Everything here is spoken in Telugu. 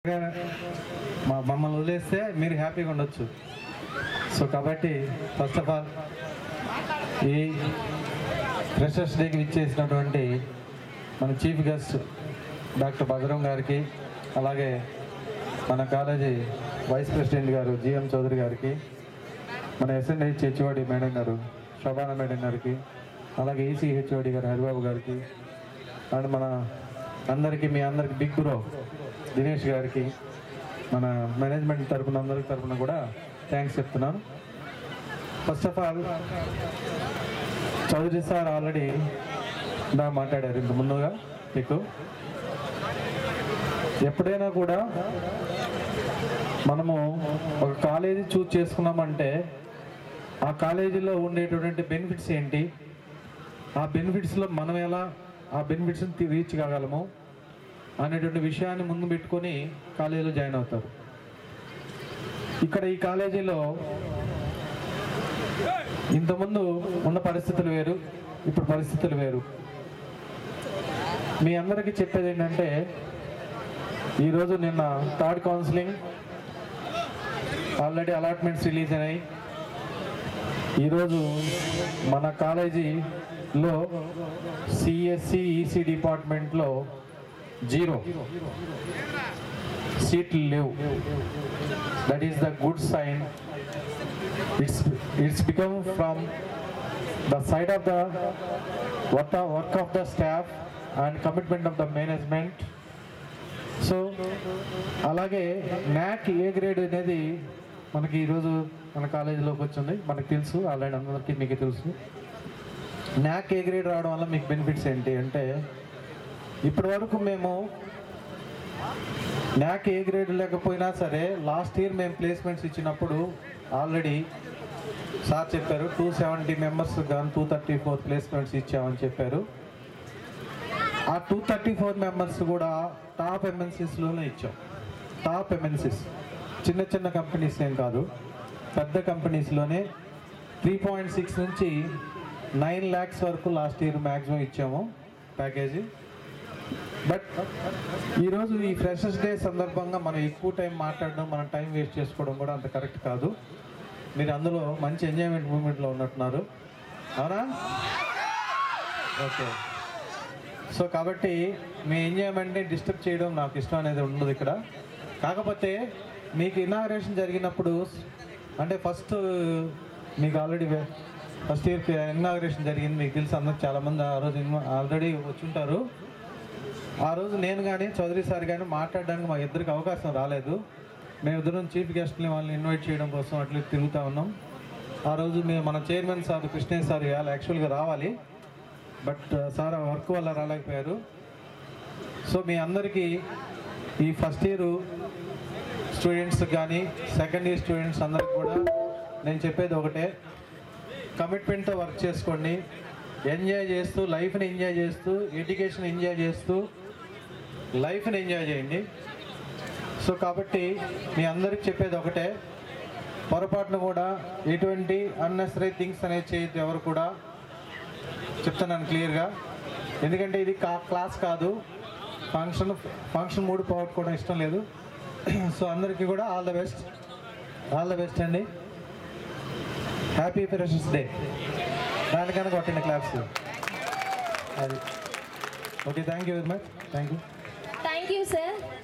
మా మమ్మల్ని వదిలేస్తే మీరు హ్యాపీగా ఉండొచ్చు సో కాబట్టి ఫస్ట్ ఆఫ్ ఆల్ ఈ ఫ్రెషర్స్ డేకి ఇచ్చేసినటువంటి మన చీఫ్ గెస్ట్ డాక్టర్ భద్రం గారికి అలాగే మన కాలేజీ వైస్ ప్రెసిడెంట్ గారు జిఎం చౌదరి గారికి మన ఎస్ఎన్హెచ్ హెచ్ఓడి మేడం గారు శోభాన మేడం గారికి అలాగే ఈసీ హెచ్ఓడి గారు హరిబాబు గారికి అండ్ మన అందరికీ మీ అందరికి బిగ్ బ్రో దినేష్ గారికి మన మేనేజ్మెంట్ తరపున అందరి తరపున కూడా థ్యాంక్స్ చెప్తున్నాను first of all Chowdary sir already నా మాట్లాడారు ఇంత ముందుగా మీకు ఎప్పుడైనా కూడా మనము ఒక కాలేజీ చూస్ చేసుకున్నామంటే ఆ కాలేజీలో ఉండేటటువంటి బెనిఫిట్స్ ఏంటి ఆ బెనిఫిట్స్లో మనం ఎలా ఆ బెనిఫిట్స్ని రీచ్ కాగలము అనేటువంటి విషయాన్ని ముందు పెట్టుకొని కాలేజీలో జాయిన్ అవుతారు ఇక్కడ ఈ కాలేజీలో ఇంతకుముందు ఉన్న పరిస్థితులు వేరు ఇప్పుడు పరిస్థితులు వేరు మీ అందరికీ చెప్పేది ఏంటంటే ఈరోజు నిన్న third counselling already allotments release అయినాయి ఈరోజు మన కాలేజీలో సిఎస్సి ఈసీ డిపార్ట్మెంట్లో జీరో సీట్లు లేవు that is the good sign it's it's become from the side of the work work of the staff and commitment of the management so అలాగే న్యాక్ ఏ గ్రేడ్ అనేది మనకి ఈరోజు మన కాలేజీలోకి వచ్చింది మనకు తెలుసు ఆల్రెడీ అందరికీ మీకు తెలుసు న్యాక్ ఏ గ్రేడ్ రావడం వల్ల మీకు బెనిఫిట్స్ ఏంటి అంటే ఇప్పటి వరకు మేము న్యాక్ ఏ గ్రేడ్ లేకపోయినా సరే లాస్ట్ ఇయర్ మేము ప్లేస్మెంట్స్ ఇచ్చినప్పుడు ఆల్రెడీ సార్ చెప్పారు టూ సెవెంటీ మెంబర్స్ కానీ టూ థర్టీ ఫోర్ ప్లేస్మెంట్స్ ఇచ్చామని చెప్పారు ఆ టూ థర్టీ ఫోర్ మెంబర్స్ కూడా టాప్ ఎంఎన్సీస్లోనే ఇచ్చాం టాప్ ఎంఎన్సీస్ చిన్న చిన్న కంపెనీస్ ఏం కాదు పెద్ద కంపెనీస్లోనే త్రీ పాయింట్ సిక్స్ నుంచి నైన్ ల్యాక్స్ వరకు లాస్ట్ ఇయర్ మ్యాక్సిమం ఇచ్చాము ప్యాకేజీ బట్ ఈరోజు ఈ ఫ్రెషర్స్ డే సందర్భంగా మనం ఎక్కువ టైం మాట్లాడడం మనం టైం వేస్ట్ చేసుకోవడం కూడా అంత కరెక్ట్ కాదు మీరు అందులో మంచి ఎంజాయ్మెంట్ మూమెంట్లో ఉన్నట్టున్నారు అవునా ఓకే సో కాబట్టి మీ ఎంజాయ్మెంట్ని డిస్టర్బ్ చేయడం నాకు ఇష్టం అనేది ఉండదు ఇక్కడ కాకపోతే మీకు ఇనాగరేషన్ జరిగినప్పుడు అంటే ఫస్ట్ మీకు ఆల్రెడీ ఫస్ట్ ఇయర్ ఇనాగరేషన్ జరిగింది మీకు తెలుసు అందరికి చాలామంది ఆ రోజు ఆల్రెడీ వచ్చి ఉంటారు ఆ రోజు నేను కానీ చౌదరి సార్ కానీ మాట్లాడడానికి మా ఇద్దరికి అవకాశం రాలేదు మేము ఇద్దరం చీఫ్ గెస్ట్ని వాళ్ళని ఇన్వైట్ చేయడం కోసం అట్లా తిరుగుతూ ఉన్నాం ఆ రోజు మేము మన చైర్మన్ సార్ కృష్ణయ్య సార్ ఇవాళ యాక్చువల్గా రావాలి బట్ సార్ ఆ వర్క్ వల్ల రాలేకపోయారు సో మీ అందరికీ ఈ ఫస్ట్ ఇయర్ స్టూడెంట్స్ కానీ సెకండ్ ఇయర్ స్టూడెంట్స్ అందరికి కూడా నేను చెప్పేది ఒకటే కమిట్మెంట్తో వర్క్ చేసుకోండి ఎంజాయ్ చేస్తూ లైఫ్ని ఎంజాయ్ చేస్తూ ఎడ్యుకేషన్ ఎంజాయ్ చేస్తూ లైఫ్ని ఎంజాయ్ చేయండి సో కాబట్టి మీ అందరికి చెప్పేది ఒకటే పొరపాటును కూడా ఎటువంటి అన్నెసరీ థింగ్స్ అనేది చేయొద్దు ఎవరు కూడా చెప్తున్నాను క్లియర్గా ఎందుకంటే ఇది కా క్లాస్ కాదు ఫంక్షన్ ఫంక్షన్ మూడు పోగొట్టుకోవడం ఇష్టం లేదు సో అందరికీ కూడా all the best all the best అండి హ్యాపీ ఫ్రెషర్స్ డే దానికన్నా కొట్టిన క్లాప్స్ అది okay thank you very much thank you thank you sir